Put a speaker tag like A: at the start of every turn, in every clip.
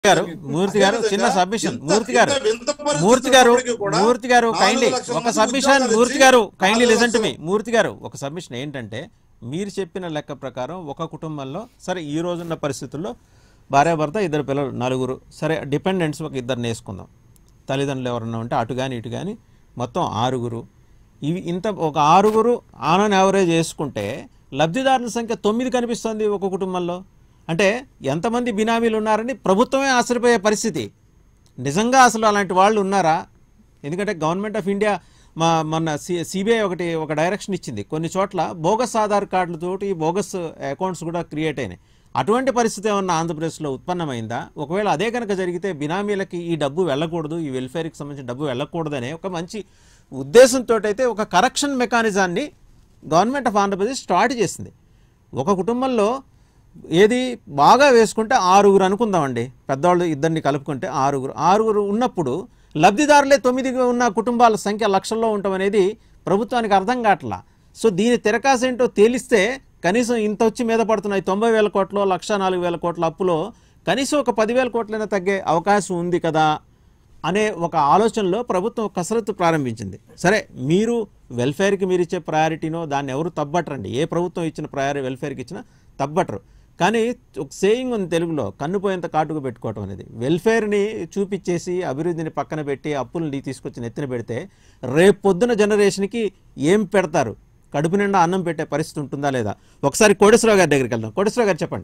A: గారు మూర్తి గారు చిన్న సబ్మిషన్ మూర్తి గారు మూర్తి గారు మూర్తి గారు కైండ్లీ ఒక సబ్మిషన్ మూర్తి గారు kindly listen to me Murthy గారు ఒక సబ్మిషన్ ఏంటంటే మీరు చెప్పిన లెక్క ప్రకారం ఒక కుటుంబంలో సరే ఈ రోజున్న పరిస్థితుల్లో భార్యాభర్త ఇద్దరు పిల్లలు నలుగురు సరే డిపెండెంట్స్ ఒక ఇద్దరిని వేసుకుందాం తల్లిదండ్రులు ఎవరన్నా ఉంటే అటు కానీ ఇటు కానీ మొత్తం ఆరుగురు ఇవి ఇంత ఒక ఆరుగురు ఆన్ ఆన్ యావరేజ్ వేసుకుంటే లబ్ధిదారుల సంఖ్య తొమ్మిది కనిపిస్తుంది ఒక కుటుంబంలో అంటే ఎంతమంది బినామీలు ఉన్నారని ప్రభుత్వమే ఆశ్చర్యపోయే పరిస్థితి నిజంగా అసలు అలాంటి వాళ్ళు ఉన్నారా ఎందుకంటే గవర్నమెంట్ ఆఫ్ ఇండియా మా మొన్న సి సిబిఐ ఒకటి ఒక డైరెక్షన్ ఇచ్చింది కొన్ని చోట్ల బోగస్ ఆధార్ కార్డులతోటి బోగస్ అకౌంట్స్ కూడా క్రియేట్ అయినాయి అటువంటి పరిస్థితి ఏమన్నా ఆంధ్రప్రదేశ్లో ఉత్పన్నమైందా ఒకవేళ అదే కనుక జరిగితే బినామీలకి ఈ డబ్బు వెళ్ళకూడదు ఈ వెల్ఫేర్కి సంబంధించిన డబ్బు వెళ్ళకూడదనే ఒక మంచి ఉద్దేశంతో అయితే ఒక కరెక్షన్ మెకానిజాన్ని గవర్నమెంట్ ఆఫ్ ఆంధ్రప్రదేశ్ స్టార్ట్ చేసింది ఒక కుటుంబంలో ఏది బాగా వేసుకుంటే ఆరుగురు అనుకుందామండి పెద్దవాళ్ళు ఇద్దరిని కలుపుకుంటే ఆరుగురు ఆరుగురు ఉన్నప్పుడు లబ్ధిదారులే తొమ్మిది ఉన్న కుటుంబాల సంఖ్య లక్షల్లో ఉండటం అనేది ప్రభుత్వానికి అర్థం కావట్లా సో దీని తిరకాసు ఏంటో తేలిస్తే కనీసం ఇంత వచ్చి మీద పడుతున్నాయి తొంభై వేల కోట్లు లక్ష నాలుగు వేల కోట్ల అప్పులో కనీసం ఒక పదివేల కోట్లైనా తగ్గే అవకాశం ఉంది కదా అనే ఒక ఆలోచనలో ప్రభుత్వం కసరత్తు ప్రారంభించింది సరే మీరు వెల్ఫేర్కి మీరు ఇచ్చే ప్రయారిటీనో దాన్ని ఎవరు తబ్బట్టరండి ఏ ప్రభుత్వం ఇచ్చిన ప్రయారి వెల్ఫేర్కి ఇచ్చినా తబ్బట్టరు కానీ ఒక సేయింగ్ ఉంది తెలుగులో కన్నుపోయేంత కాటుకు పెట్టుకోవటం అనేది వెల్ఫేర్ని చూపించేసి అభివృద్ధిని పక్కన పెట్టి అప్పుల్ని తీసుకొచ్చి నెత్తిన పెడితే రేపు పొద్దున జనరేషన్కి ఏం పెడతారు కడుపు నిండా అన్నం పెట్టే పరిస్థితి ఉంటుందా లేదా ఒకసారి కోటేశ్వరరావు గారి దగ్గరికి వెళ్దాం కోటేశ్వరరావు గారు చెప్పండి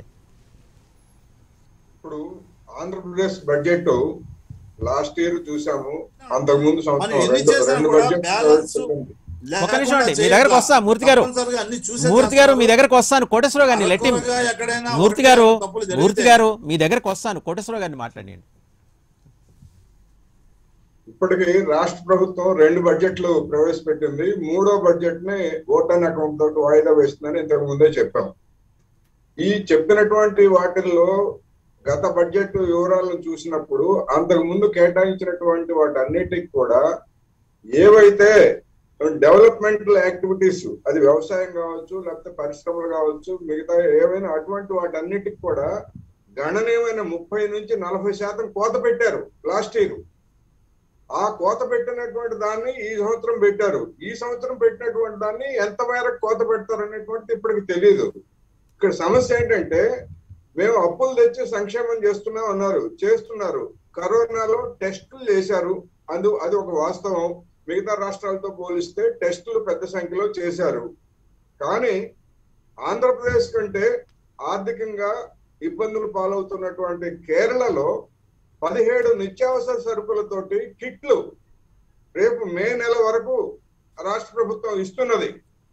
B: ఇప్పుడు ఆంధ్రప్రదేశ్ బడ్జెట్ లాస్ట్ ఇయర్ చూసాము అంతకు ముందు
C: మనం ఎన్ని చేసినా కూడా balance
A: ఒక నిమిషం అండి మీ దగ్గరకు వస్తా మూర్తి గారు మూర్తి గారు మీ దగ్గరకు వస్తాను కోటేశ్వరరావు గారిని లెట్టి మూర్తి గారు మూర్తి గారు మీ దగ్గరకు వస్తాను కోటేశ్వరరావు గారిని మాట్లాడండి
B: ఇప్పటికి రాష్ట్ర ప్రభుత్వం రెండు బడ్జెట్లు ప్రవేశపెట్టింది మూడో బడ్జెట్ ని ఓటన్ అకౌంట్ తోటి వాయిదా వేస్తుందని ఇంతకు ముందే చెప్పాం ఈ చెప్పినటువంటి వాటిల్లో గత బడ్జెట్ వివరాలను చూసినప్పుడు అంతకు ముందు కేటాయించినటువంటి వాటన్నిటికి కూడా ఏవైతే డెవలప్మెంటల్ యాక్టివిటీస్ అది వ్యవసాయం కావచ్చు లేకపోతే పరిశ్రమలు కావచ్చు మిగతా ఏవైనా అటువంటి వాటన్నిటికి కూడా గణనీయమైన ముప్పై నుంచి నలభై శాతం కోత పెట్టారు లాస్ట్ ఇయర్ ఆ కోత పెట్టినటువంటి దాన్ని ఈ సంవత్సరం పెట్టారు ఈ సంవత్సరం పెట్టినటువంటి దాన్ని ఎంత మేరకు కోత పెడతారు అనేటువంటిది ఇప్పటికి తెలియదు ఇక్కడ సమస్య ఏంటంటే మేము అప్పులు తెచ్చి సంక్షేమం చేస్తున్నాం అన్నారు చేస్తున్నారు కరోనాలో టెస్టులు చేశారు అందు అది ఒక వాస్తవం మిగతా రాష్ట్రాలతో పోలిస్తే టెస్టులు పెద్ద సంఖ్యలో చేశారు కానీ ఆంధ్రప్రదేశ్ కంటే ఆర్థికంగా ఇబ్బందులు పాలవుతున్నటువంటి కేరళలో పదిహేడు నిత్యావసర సరుకులతోటి కిట్లు రేపు మే నెల వరకు రాష్ట్ర ప్రభుత్వం ఇస్తున్నది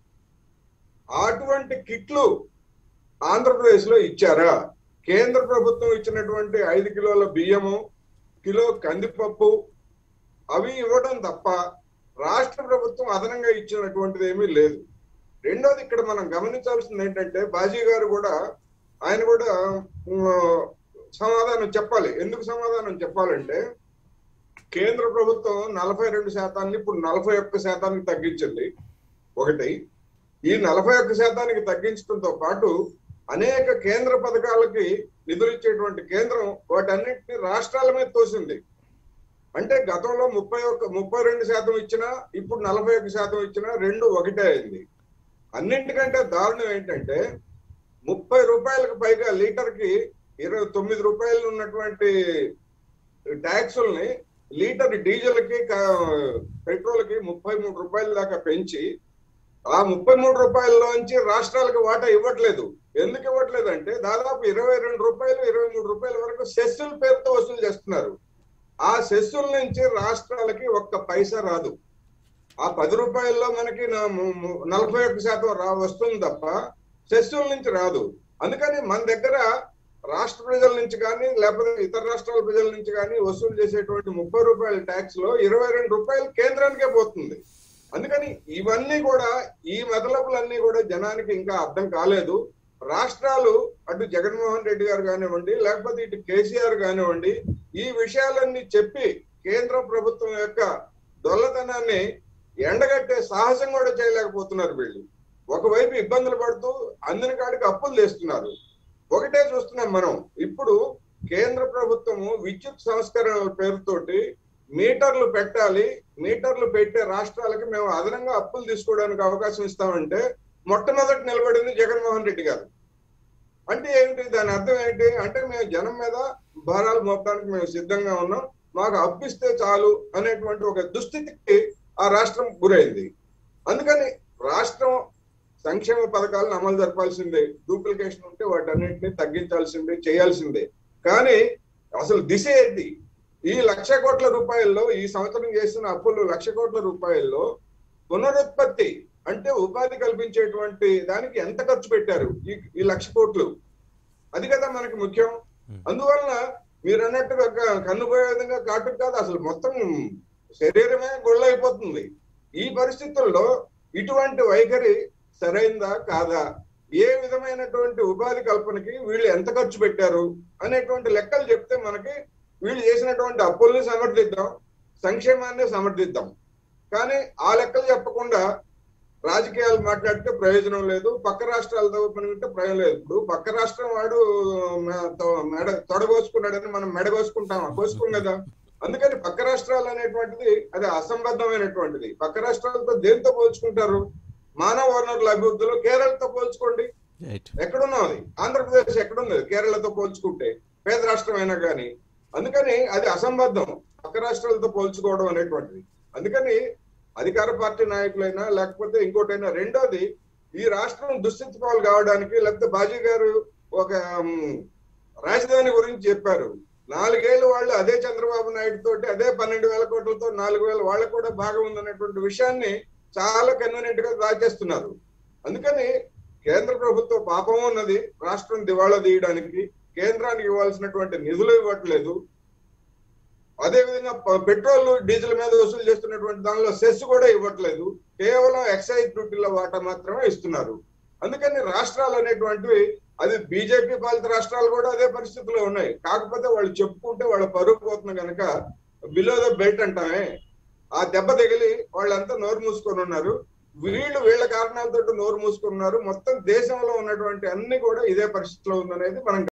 B: అటువంటి కిట్లు ఆంధ్రప్రదేశ్ లో ఇచ్చారా కేంద్ర ప్రభుత్వం ఇచ్చినటువంటి ఐదు కిలోల బియ్యము కిలో కందిపప్పు అవి ఇవ్వడం తప్ప రాష్ట్ర ప్రభుత్వం అదనంగా ఇచ్చినటువంటిది ఏమీ లేదు రెండోది ఇక్కడ మనం గమనించాల్సింది ఏంటంటే బాజీ గారు కూడా ఆయన కూడా ఉమ్, సమాధానం చెప్పాలి ఎందుకు సమాధానం చెప్పాలంటే కేంద్ర ప్రభుత్వం నలభై రెండు శాతాన్ని ఇప్పుడు నలభై ఒక్క శాతానికి తగ్గించింది ఒకటి ఈ నలభై ఒక్క శాతానికి తగ్గించడంతో పాటు అనేక కేంద్ర పథకాలకి నిధులు ఇచ్చేటువంటి కేంద్రం వాటన్నిటిని రాష్ట్రాల మీద తోసింది అంటే గతంలో ముప్పై ఒక్క ముప్పై రెండు శాతం ఇచ్చినా ఇప్పుడు నలభై ఒక్క శాతం ఇచ్చినా రెండు ఒకటే అయింది అన్నింటికంటే దారుణం ఏంటంటే ముప్పై రూపాయలకు పైగా లీటర్ కి ఇరవై తొమ్మిది రూపాయలు ఉన్నటువంటి ట్యాక్సుల్ని లీటర్ డీజిల్ కి పెట్రోల్ కి ముప్పై మూడు రూపాయల దాకా పెంచి ఆ ముప్పై మూడు రూపాయల్లోంచి రాష్ట్రాలకు వాటా ఇవ్వట్లేదు ఎందుకు ఇవ్వట్లేదు అంటే దాదాపు ఇరవై రెండు రూపాయలు ఇరవై మూడు రూపాయల వరకు సెస్సుల పేరుతో వసూలు చేస్తున్నారు ఆ సెస్సుల నుంచి రాష్ట్రాలకి ఒక్క పైసా రాదు ఆ పది రూపాయల్లో మనకి నా- ము- ము- నలభై ఒక్క శాతం రా వస్తుంది తప్ప సెస్సుల నుంచి రాదు అందుకని మన దగ్గర రాష్ట్ర ప్రజల నుంచి కానీ లేకపోతే ఇతర రాష్ట్రాల ప్రజల నుంచి కానీ వసూలు చేసేటువంటి ముప్పై రూపాయల ట్యాక్స్ లో ఇరవై రెండు రూపాయలు కేంద్రానికే పోతుంది అందుకని ఇవన్నీ కూడా ఈ మెదలపులన్నీ కూడా జనానికి ఇంకా అర్థం కాలేదు రాష్ట్రాలు అటు జగన్మోహన్ రెడ్డి గారు కానివ్వండి లేకపోతే ఇటు కేసీఆర్ కానివ్వండి ఈ విషయాలన్నీ చెప్పి కేంద్ర ప్రభుత్వం యొక్క దొల్లతనాన్ని ఎండగట్టే సాహసం కూడా చేయలేకపోతున్నారు వీళ్ళు ఒకవైపు ఇబ్బందులు పడుతూ అందిన కాడికి అప్పులు తెస్తున్నారు ఒకటే చూస్తున్నాం మనం ఇప్పుడు కేంద్ర ప్రభుత్వము విద్యుత్ సంస్కరణల పేరుతోటి మీటర్లు పెట్టాలి మీటర్లు పెట్టే రాష్ట్రాలకి మేము అదనంగా అప్పులు తీసుకోవడానికి అవకాశం ఇస్తామంటే మొట్టమొదటి నిలబడింది జగన్మోహన్ రెడ్డి గారు అంటే ఏంటి దాని అర్థం ఏంటి అంటే మేము జనం మీద భారాలు మోపడానికి మేము సిద్ధంగా ఉన్నాం మాకు అప్పిస్తే చాలు అనేటువంటి ఒక దుస్థితికి ఆ రాష్ట్రం గురైంది అందుకని రాష్ట్రం సంక్షేమ పథకాలను అమలు జరపాల్సిందే డూప్లికేషన్ ఉంటే వాటన్నింటినీ తగ్గించాల్సిందే చేయాల్సిందే కానీ అసలు దిశ ఏంటి ఈ లక్ష కోట్ల రూపాయల్లో ఈ సంవత్సరం చేసిన అప్పులు లక్ష కోట్ల రూపాయల్లో పునరుత్పత్తి అంటే ఉపాధి కల్పించేటువంటి దానికి ఎంత ఖర్చు పెట్టారు ఈ ఈ లక్ష కోట్లు అది కదా మనకి ముఖ్యం అందువలన మీరు అన్నట్టుగా క- కన్నుపోయే విధంగా కాటు కాదు అసలు మొత్తం శరీరమే గొళ్ళైపోతుంది ఈ పరిస్థితుల్లో ఇటువంటి వైఖరి సరైందా కాదా ఏ విధమైనటువంటి ఉపాధి కల్పనకి వీళ్ళు ఎంత ఖర్చు పెట్టారు అనేటువంటి లెక్కలు చెప్తే మనకి వీళ్ళు చేసినటువంటి అప్పుల్ని సమర్థిద్దాం సంక్షేమాన్ని సమర్థిద్దాం కానీ ఆ లెక్కలు చెప్పకుండా రాజకీయాలు మాట్లాడితే ప్రయోజనం లేదు పక్క రాష్ట్రాలతో పనికితే ప్రయోజనం లేదు ఇప్పుడు పక్క రాష్ట్రం వాడు మ- తో- మెడ తొడగోసుకున్నాడని మనం మెడగోసుకుంటామా కోసుకోం కదా అందుకని పక్క రాష్ట్రాలు అనేటువంటిది అది అసంబద్ధమైనటువంటిది పక్క రాష్ట్రాలతో దేంతో పోల్చుకుంటారు మానవ వనరుల అభివృద్ధిలో కేరళతో పోల్చుకోండి
A: రైట్
B: ఎక్కడున్నాం అది ఆంధ్రప్రదేశ్ ఎక్కడుంది కేరళతో పోల్చుకుంటే పేద రాష్ట్రం అయినా కానీ అందుకని అది అసంబద్ధం పక్క రాష్ట్రాలతో పోల్చుకోవడం అనేటువంటిది అందుకని అధికార పార్టీ నాయకులైనా లేకపోతే ఇంకోటైనా రెండోది ఈ రాష్ట్రం దుస్థితి పాలు కావడానికి లేకపోతే బాజీ గారు ఒక ఉమ్, రాజధాని గురించి చెప్పారు నాలుగేళ్ళు వాళ్ళు అదే చంద్రబాబు నాయుడు తోటి అదే పన్నెండు వేల కోట్లతో నాలుగు వేల వాళ్ళకు కూడా భాగం ఉందనేటువంటి విషయాన్ని చాలా కన్వీనియంట్ గా దాచేస్తున్నారు అందుకని కేంద్ర ప్రభుత్వ పాపం ఉన్నది రాష్ట్రం దివాళా తీయడానికి కేంద్రానికి ఇవ్వాల్సినటువంటి నిధులు ఇవ్వట్లేదు అదే విధంగా ప- పెట్రోల్ డీజిల్ మీద వసూలు చేస్తున్నటువంటి దానిలో సెస్ కూడా ఇవ్వట్లేదు కేవలం ఎక్సైజ్ డ్యూటీల వాటా మాత్రమే ఇస్తున్నారు అందుకని రాష్ట్రాలు అనేటువంటివి అది బీజేపీ పాలిత రాష్ట్రాలు కూడా అదే పరిస్థితిలో ఉన్నాయి కాకపోతే వాళ్ళు చెప్పుకుంటే వాళ్ళ పరుగు పోతుంది కనుక బిలో ద బెల్ట్ అంటామే ఆ దెబ్బ తగిలి వాళ్ళంతా నోరు మూసుకొని ఉన్నారు వీళ్ళు వీళ్ళ కారణాలతో నోరు మూసుకున్నారు మొత్తం దేశంలో ఉన్నటువంటి అన్ని కూడా ఇదే పరిస్థితిలో ఉందనేది మనం